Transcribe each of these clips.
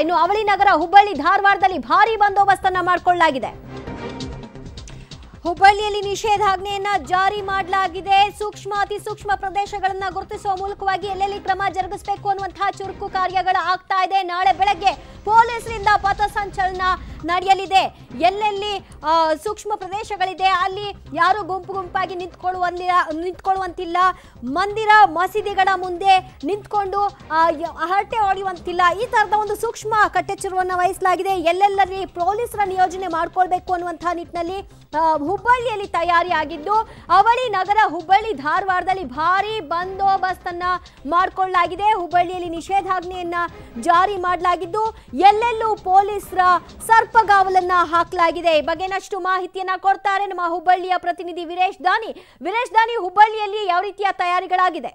ಇನ್ನು ಅವಳಿ ನಗರ ಹುಬ್ಬಳ್ಳಿ ಧಾರವಾಡದಲ್ಲಿ ಭಾರಿ ಬಂದೋಬಸ್ತನ್ನ ಮಾಡಿಕೊಳ್ಳಲಾಗಿದೆ ಹುಬ್ಬಳ್ಳಿಯಲ್ಲಿ ನಿಷೇಧಾಜ್ಞೆಯನ್ನ ಜಾರಿ ಮಾಡಲಾಗಿದೆ ಸೂಕ್ಷ್ಮ ಅತಿ ಸೂಕ್ಷ್ಮ ಪ್ರದೇಶಗಳನ್ನ ಗುರುತಿಸುವ ಮೂಲಕವಾಗಿ ಎಲ್ಲೆಲ್ಲಿ ಕ್ರಮ ಜರುಗಿಸಬೇಕು ಅನ್ನುವಂತಹ ಚುರುಕು ಕಾರ್ಯಗಳು ಆಗ್ತಾ ಇದೆ ನಾಳೆ ಬೆಳಗ್ಗೆ ಪೊಲೀಸರಿಂದ ಪಥಸಂಚಲನ ನಡೆಯಲಿದೆ ಎಲ್ಲೆಲ್ಲಿ ಆ, ಸೂಕ್ಷ್ಮ ಪ್ರದೇಶಗಳಿದೆ ಅಲ್ಲಿ ಯಾರು ಗುಂಪು ಗುಂಪಾಗಿ ನಿಂತ್ಕೊಳ್ಳುವಂತಿಲ್ಲ ನಿಂತ್ಕೊಳ್ಳುವಂತಿಲ್ಲ ಮಂದಿರ ಮಸೀದಿಗಳ ಮುಂದೆ ನಿಂತ್ಕೊಂಡು ಆ, ಯ- ಹರಟೆ ಹೊಡೆಯುವಂತಿಲ್ಲ ಈ ತರದ ಒಂದು ಸೂಕ್ಷ್ಮ ಕಟ್ಟೆಚ್ಚರವನ್ನು ವಹಿಸಲಾಗಿದೆ ಎಲ್ಲೆಲ್ಲರಿ ಪೊಲೀಸರ ನಿಯೋಜನೆ ಮಾಡ್ಕೊಳ್ಬೇಕು ಅನ್ನುವಂತಹ ನಿಟ್ಟಿನಲ್ಲಿ ಆ, ಹುಬ್ಬಳ್ಳಿಯಲ್ಲಿ ತಯಾರಿ ಆಗಿದ್ದು ಅವಳಿ ನಗರ ಹುಬ್ಬಳ್ಳಿ ಧಾರವಾಡದಲ್ಲಿ ಭಾರಿ ಬಂದೋಬಸ್ತನ್ನ ಮಾಡಿಕೊಳ್ಳಲಾಗಿದೆ ಹುಬ್ಬಳ್ಳಿಯಲ್ಲಿ ನಿಷೇಧಾಜ್ಞೆಯನ್ನ ಜಾರಿ ಮಾಡಲಾಗಿದ್ದು ಎಲ್ಲೆಲ್ಲೂ ಪೊಲೀಸರ ಸರ್ಪಗಾವಲನ್ನ ಹಾಕಲಾಗಿದೆ ಈ ಬಗ್ಗೆ ಇನ್ನಷ್ಟು ಮಾಹಿತಿಯನ್ನ ಕೊಡ್ತಾರೆ ನಮ್ಮ ಹುಬ್ಬಳ್ಳಿಯ ಪ್ರತಿನಿಧಿ ವೀರೇಶ್ ದಾನಿ ವೀರೇಶ್ ದಾನಿ ಹುಬ್ಬಳ್ಳಿಯಲ್ಲಿ ಯಾವ ರೀತಿಯ ತಯಾರಿಗಳಾಗಿದೆ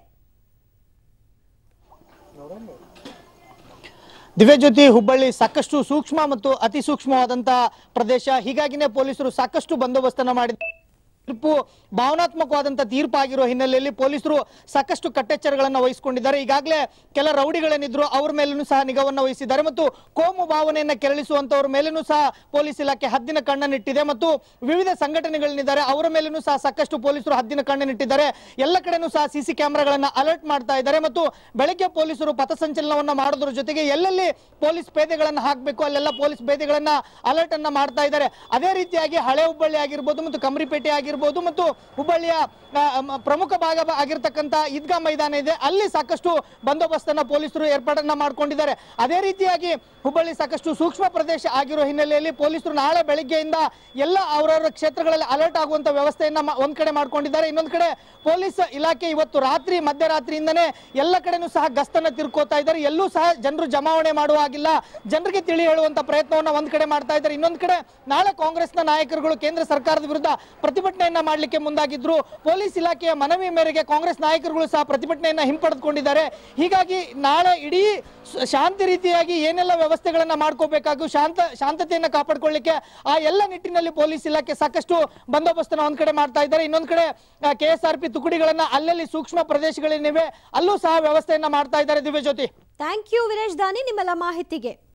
ದಿವ್ಯಜ್ಯೋತಿ ಹುಬ್ಬಳ್ಳಿ ಸಾಕಷ್ಟು ಸೂಕ್ಷ್ಮ ಮತ್ತು ಅತಿ ಸೂಕ್ಷ್ಮವಾದಂತಹ ಪ್ರದೇಶ ಹೀಗಾಗಿನೇ ಪೊಲೀಸರು ಸಾಕಷ್ಟು ಬಂದೋಬಸ್ತನ್ನ ಮಾಡಿದ್ದಾರೆ ತೀರ್ಪು ಭಾವನಾತ್ಮಕವಾದಂತಹ ತೀರ್ಪು ಆಗಿರೋ ಹಿನ್ನೆಲೆಯಲ್ಲಿ ಪೊಲೀಸರು ಸಾಕಷ್ಟು ಕಟ್ಟೆಚ್ಚರಗಳನ್ನ ವಹಿಸಿಕೊಂಡಿದ್ದಾರೆ ಈಗಾಗಲೇ ಕೆಲ ರೌಡಿಗಳೇನಿದ್ರು ಅವ್ರ ಮೇಲೂ ಸಹ ನಿಗಾವನ್ನ ವಹಿಸಿದ್ದಾರೆ ಮತ್ತು ಕೋಮು ಭಾವನೆಯನ್ನ ಕೆರಳಿಸುವಂತವ್ರ ಮೇಲೂ ಸಹ ಪೊಲೀಸ್ ಇಲಾಖೆ ಹದ್ದಿನ ಕಣ್ಣನ್ನಿಟ್ಟಿದೆ ಮತ್ತು ವಿವಿಧ ಸಂಘಟನೆಗಳನ್ನಿದ್ದಾರೆ ಅವರ ಮೇಲೂ ಸಹ ಸಾಕಷ್ಟು ಪೊಲೀಸರು ಹದ್ದಿನ ಕಣ್ಣನ್ನಿಟ್ಟಿದ್ದಾರೆ ಎಲ್ಲ ಕಡೆನೂ ಸಹ ಸಿಸಿ ಕ್ಯಾಮೆರಾಗಳನ್ನ ಅಲರ್ಟ್ ಮಾಡ್ತಾ ಇದ್ದಾರೆ ಮತ್ತು ಬೆಳಗ್ಗೆ ಪೊಲೀಸರು ಪಥಸಂಚಲನವನ್ನ ಮಾಡೋದ್ರ ಜೊತೆಗೆ ಎಲ್ಲೆಲ್ಲಿ ಪೊಲೀಸ್ ಪೇದೆಗಳನ್ನ ಹಾಕಬೇಕು ಅಲ್ಲೆಲ್ಲ ಪೊಲೀಸ್ ಪೇದೆಗಳನ್ನ ಅಲರ್ಟ್ ಅನ್ನ ಮಾಡ್ತಾ ಇದ್ದಾರೆ ಅದೇ ರೀತಿಯಾಗಿ ಹಳೆ ಹುಬ್ಬಳ್ಳಿ ಆಗಿರ್ಬೋದು ಮತ್ತು ಕಮರಿಪೇಟೆ ಆಗಿರ್ಬೋದು ಮತ್ತು ಹುಬ್ಬಳ್ಳಿಯ ಆ, ಮ- ಪ್ರಮುಖ ಭಾಗ ಬ- ಆಗಿರ್ತಕ್ಕಂಥ ಈದ್ಗಾ ಮೈದಾನ ಇದೆ ಅಲ್ಲಿ ಸಾಕಷ್ಟು ಬಂದೋಬಸ್ತನ್ನ ಪೊಲೀಸರು ಏರ್ಪಾಡನ್ನ ಮಾಡ್ಕೊಂಡಿದ್ದಾರೆ ಅದೇ ರೀತಿಯಾಗಿ ಹುಬ್ಬಳ್ಳಿ ಸಾಕಷ್ಟು ಸೂಕ್ಷ್ಮ ಪ್ರದೇಶ ಆಗಿರೋ ಹಿನ್ನೆಲೆಯಲ್ಲಿ ಪೊಲೀಸರು ನಾಳೆ ಬೆಳಿಗ್ಗೆಯಿಂದ ಎಲ್ಲ ಅವರವರ ಕ್ಷೇತ್ರಗಳಲ್ಲಿ ಅಲರ್ಟ್ ಆಗುವಂತ ವ್ಯವಸ್ಥೆಯನ್ನ ಮ- ಒಂದ್ ಕಡೆ ಮಾಡ್ಕೊಂಡಿದ್ದಾರೆ ಇನ್ನೊಂದ್ ಕಡೆ ಪೊಲೀಸ್ ಇಲಾಖೆ ಇವತ್ತು ರಾತ್ರಿ ಮಧ್ಯರಾತ್ರಿಯಿಂದನೇ ಎಲ್ಲ ಕಡೆನೂ ಸಹ ಗಸ್ತನ್ನ ತಿರ್ಕೋತಾ ಇದ್ದಾರೆ ಎಲ್ಲೂ ಸಹ ಜನರು ಜಮಾವಣೆ ಮಾಡುವ ಹಾಗಿಲ್ಲ ಜನರಿಗೆ ತಿಳಿ ಹೇಳುವಂತ ಪ್ರಯತ್ನವನ್ನ ಒಂದ್ ಕಡೆ ಮಾಡ್ತಾ ಇದ್ದಾರೆ ಇನ್ನೊಂದ್ ಕಡೆ ನಾಳೆ ಕಾಂಗ್ರೆಸ್ನ ನಾಯಕರುಗಳು ಕೇಂದ್ರ ಸರ್ಕಾರದ ವಿರುದ್ಧ ಪ್ರತಿಭಟನೆಯನ್ನ ಮಾಡಲಿಕ್ಕೆ ಮುಂದಾಗಿದ್ರು ಪೊಲೀಸ್ ಇಲಾಖೆಯ ಮನವಿ ಮೇರೆಗೆ ಕಾಂಗ್ರೆಸ್ ನಾಯಕರುಗಳು ಸಹ ಪ್ರತಿಭಟನೆಯನ್ನ ಹಿಂಪಡೆದುಕೊಂಡಿದ್ದಾರೆ ಹೀಗಾಗಿ ನಾಳೆ ಇಡೀ ಸ- ಶಾಂತಿ ರೀತಿಯಾಗಿ ಏನೆಲ್ಲ ವ್ಯವಸ್ಥೆಗಳನ್ನ ಮಾಡ್ಕೋಬೇಕಾಗೂ ಶಾಂತ ಶಾಂತತೆಯನ್ನ ಕಾಪಾಡ್ಕೊಳ್ಳಿಕ್ಕೆ ಆ ಎಲ್ಲ ನಿಟ್ಟಿನಲ್ಲಿ ಪೊಲೀಸ್ ಇಲಾಖೆ ಸಾಕಷ್ಟು ಬಂದೋಬಸ್ತನ್ನ ಒಂದ್ ಕಡೆ ಮಾಡ್ತಾ ಇದ್ದಾರೆ ಇನ್ನೊಂದ್ ಕಡೆ ಕೆ ಎಸ್ ಆರ್ ಪಿ ತುಕಡಿಗಳನ್ನ ಅಲ್ಲಲ್ಲಿ ಸೂಕ್ಷ್ಮ ಪ್ರದೇಶಗಳೇನಿವೆ ಅಲ್ಲೂ ಸಹ ವ್ಯವಸ್ಥೆಯನ್ನ ಮಾಡ್ತಾ ಇದ್ದಾರೆ ದಿವ್ಯಜ್ಯೋತಿ ಥ್ಯಾಂಕ್ ಯು ವೀರೇಶ್ ದಾನಿ ನಿಮ್ಮೆಲ್ಲ ಮಾಹಿತಿಗೆ